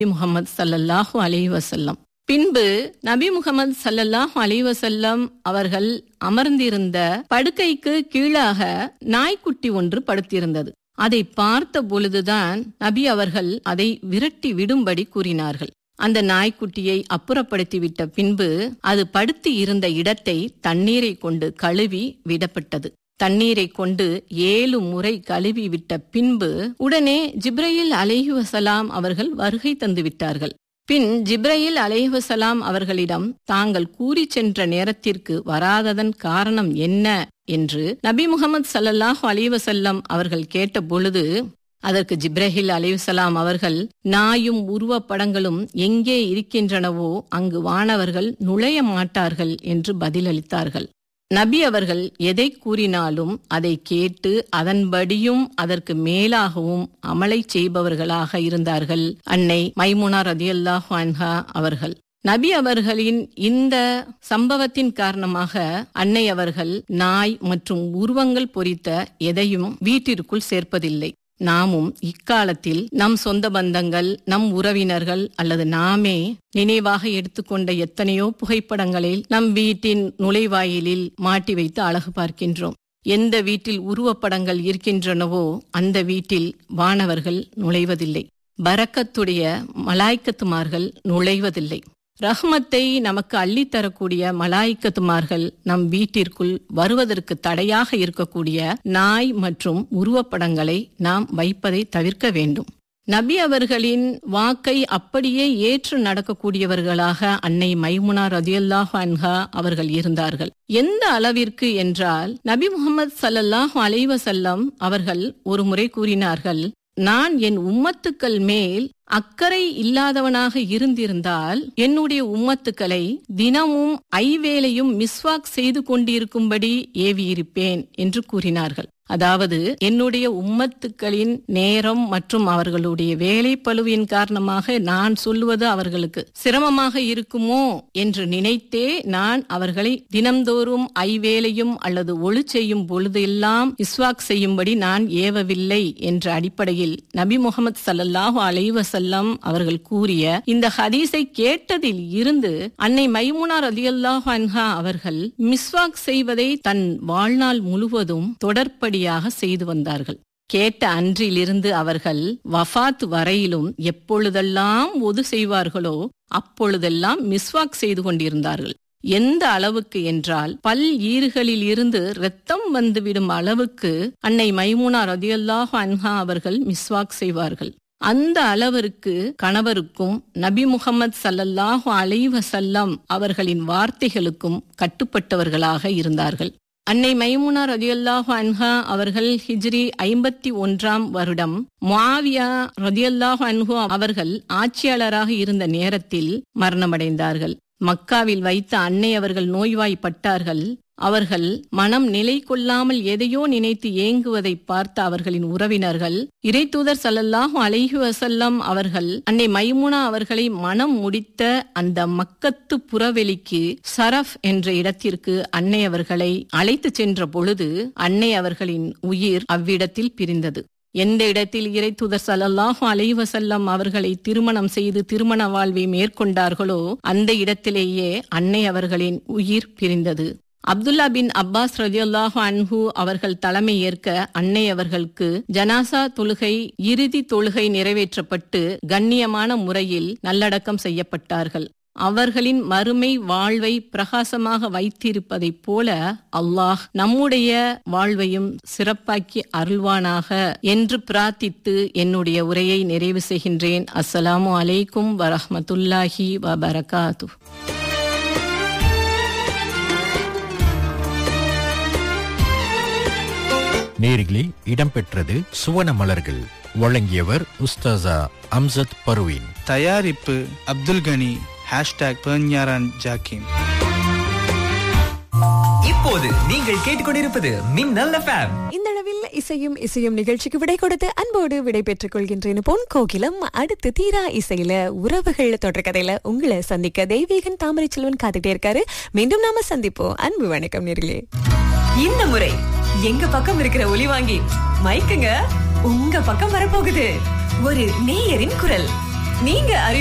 முகமது சல்லல்லாஹு அலைஹி வசல்லம் பின்பு நபி முகமது சல்லல்லாஹு அலைஹி வசல்லம் அவர்கள் அமர்ந்திருந்த படுக்கைக்கு கீழாக நாய்க்குட்டி ஒன்று படுத்திருந்தது அதை பார்த்த பொழுதுதான் நபி அவர்கள் அதை விரட்டி விடும்படி கூறினார்கள் அந்த நாய்க்குட்டியை அப்புறப்படுத்திவிட்ட பின்பு அது படுத்து இருந்த இடத்தை தண்ணீரை கொண்டு கழுவி விடப்பட்டது தண்ணீரை கொண்டு ஏழு முறை கழுவி விட்ட பின்பு உடனே ஜிப்ரையில் அலைஹி வசலாம் அவர்கள் வருகை தந்து விட்டார்கள் பின் ஜிப்ரையில் அலைஹுசலாம் அவர்களிடம் தாங்கள் கூறி சென்ற நேரத்திற்கு வராததன் காரணம் என்ன என்று நபி முகமது சல்லல்லாஹு அலைவசல்லம் அவர்கள் கேட்ட பொழுது அதற்கு ஜிப்ரஹில் அலைவசலாம் அவர்கள் நாயும் உருவப்படங்களும் எங்கே இருக்கின்றனவோ அங்கு வானவர்கள் நுழைய மாட்டார்கள் என்று பதிலளித்தார்கள் நபி அவர்கள் எதை கூறினாலும் அதை கேட்டு அதன்படியும் அதற்கு மேலாகவும் அமலை செய்பவர்களாக இருந்தார்கள் அன்னை மைமுனா ரதியல்லாஹு அன்ஹா அவர்கள் நபி அவர்களின் இந்த சம்பவத்தின் காரணமாக அன்னை அவர்கள் நாய் மற்றும் உருவங்கள் பொறித்த எதையும் வீட்டிற்குள் சேர்ப்பதில்லை நாமும் இக்காலத்தில் நம் சொந்த பந்தங்கள் நம் உறவினர்கள் அல்லது நாமே நினைவாக எடுத்துக்கொண்ட எத்தனையோ புகைப்படங்களில் நம் வீட்டின் நுழைவாயிலில் மாட்டி வைத்து அழகு பார்க்கின்றோம் எந்த வீட்டில் உருவப்படங்கள் இருக்கின்றனவோ அந்த வீட்டில் வானவர்கள் நுழைவதில்லை பரக்கத்துடைய மலாய்க்கத்துமார்கள் நுழைவதில்லை ரஹ்மத்தை நமக்கு அள்ளித்தரக்கூடிய மலாய்க்கத்துமார்கள் நம் வீட்டிற்குள் வருவதற்கு தடையாக இருக்கக்கூடிய நாய் மற்றும் உருவப்படங்களை நாம் வைப்பதை தவிர்க்க வேண்டும் நபி அவர்களின் வாக்கை அப்படியே ஏற்று நடக்கக்கூடியவர்களாக அன்னை மைமுனா ரதியல்லாஹு அன்ஹா அவர்கள் இருந்தார்கள் எந்த அளவிற்கு என்றால் நபி முகமது சல்லல்லாஹு அலைவசல்லம் அவர்கள் ஒரு முறை கூறினார்கள் நான் என் உம்மத்துக்கள் மேல் அக்கறை இல்லாதவனாக இருந்திருந்தால் என்னுடைய உம்மத்துக்களை தினமும் ஐவேளையும் மிஸ்வாக் செய்து கொண்டிருக்கும்படி ஏவியிருப்பேன் என்று கூறினார்கள் அதாவது என்னுடைய உம்மத்துக்களின் நேரம் மற்றும் அவர்களுடைய வேலை பழுவின் காரணமாக நான் சொல்லுவது அவர்களுக்கு சிரமமாக இருக்குமோ என்று நினைத்தே நான் அவர்களை தினம்தோறும் ஐவேளையும் அல்லது ஒளி செய்யும் பொழுதெல்லாம் இஸ்வாக் செய்யும்படி நான் ஏவவில்லை என்ற அடிப்படையில் நபி முகமது சல்லாஹூ அலைவசல்லம் அவர்கள் கூறிய இந்த ஹதீஸை கேட்டதில் இருந்து அன்னை மைமுனா ரதியல்லாஹு அன்ஹா அவர்கள் மிஸ்வாக் செய்வதை தன் வாழ்நாள் முழுவதும் தொடர்படி படியாக செய்து வந்தார்கள் கேட்ட அன்றிலிருந்து அவர்கள் வஃத் வரையிலும் எப்பொழுதெல்லாம் ஒது செய்வார்களோ அப்பொழுதெல்லாம் மிஸ்வாக் செய்து கொண்டிருந்தார்கள் எந்த அளவுக்கு என்றால் பல் ஈறுகளில் இருந்து ரத்தம் வந்துவிடும் அளவுக்கு அன்னை மைமுனா ரதியல்லாஹு அன்ஹா அவர்கள் மிஸ்வாக் செய்வார்கள் அந்த அளவிற்கு கணவருக்கும் நபி முகமது சல்லல்லாஹு அலைவசல்லம் அவர்களின் வார்த்தைகளுக்கும் கட்டுப்பட்டவர்களாக இருந்தார்கள் அன்னை மைமுனா ரதியல்லாஹு அன்ஹா அவர்கள் ஹிஜ்ரி ஐம்பத்தி ஒன்றாம் வருடம் மாவியா ரதியல்லாஹு அன்ஹு அவர்கள் ஆட்சியாளராக இருந்த நேரத்தில் மரணமடைந்தார்கள் மக்காவில் வைத்த அன்னை அவர்கள் நோய்வாய்ப்பட்டார்கள் அவர்கள் மனம் நிலை கொள்ளாமல் எதையோ நினைத்து ஏங்குவதை பார்த்த அவர்களின் உறவினர்கள் இறைத்தூதர் சல்லல்லாஹு அலைஹி வசல்லம் அவர்கள் அன்னை மைமுனா அவர்களை மனம் முடித்த அந்த மக்கத்து புறவெளிக்கு சரஃப் என்ற இடத்திற்கு அன்னை அவர்களை அழைத்து சென்ற பொழுது அன்னை அவர்களின் உயிர் அவ்விடத்தில் பிரிந்தது எந்த இடத்தில் இறை தூதர் சல்லாஹூ அலைவசல்லம் அவர்களை திருமணம் செய்து திருமண வாழ்வை மேற்கொண்டார்களோ அந்த இடத்திலேயே அன்னை அவர்களின் உயிர் பிரிந்தது அப்துல்லா பின் அப்பாஸ் ரஜியுல்லாஹு அன்ஹு அவர்கள் தலைமை ஏற்க அன்னை அவர்களுக்கு ஜனாசா தொழுகை இறுதி தொழுகை நிறைவேற்றப்பட்டு கண்ணியமான முறையில் நல்லடக்கம் செய்யப்பட்டார்கள் அவர்களின் மறுமை வாழ்வை பிரகாசமாக வைத்திருப்பதைப் போல அல்லாஹ் நம்முடைய வாழ்வையும் சிறப்பாக்கி அருள்வானாக என்று பிரார்த்தித்து என்னுடைய உரையை நிறைவு செய்கின்றேன் அஸ்ஸலாமு அலைக்கும் வரஹமத்துல்லாஹி வபரகாத்து நேரிலே இடம்பெற்றது சுவன மலர்கள் வழங்கியவர் உஸ்தாசா அம்சத் பர்வீன் தயாரிப்பு அப்துல் கனி ஹேஷ்டாக் பெர்ஞாரான் ஜாக்கிம் இப்போது நீங்கள் கேட்டுக்கொண்டிருப்பது மின்னல் எஃப்எம் இந்த அளவில் இசையும் இசையும் நிகழ்ச்சிக்கு விடை கொடுத்து அன்போடு விடை பெற்றுக் கொள்கின்றேன் பொன் கோகிலம் அடுத்து தீரா இசையில உறவுகள் தொடர் கதையில உங்களை சந்திக்க தெய்வீகன் தாமரை செல்வன் காத்துட்டே இருக்காரு மீண்டும் நாம சந்திப்போம் அன்பு வணக்கம் நேர்களே இந்த முறை எங்க பக்கம் இருக்கிற ஒலி வாங்கி மைக்குங்க உங்க பக்கம் வரப்போகுது ஒரு நேயரின் குரல் நீங்க அறி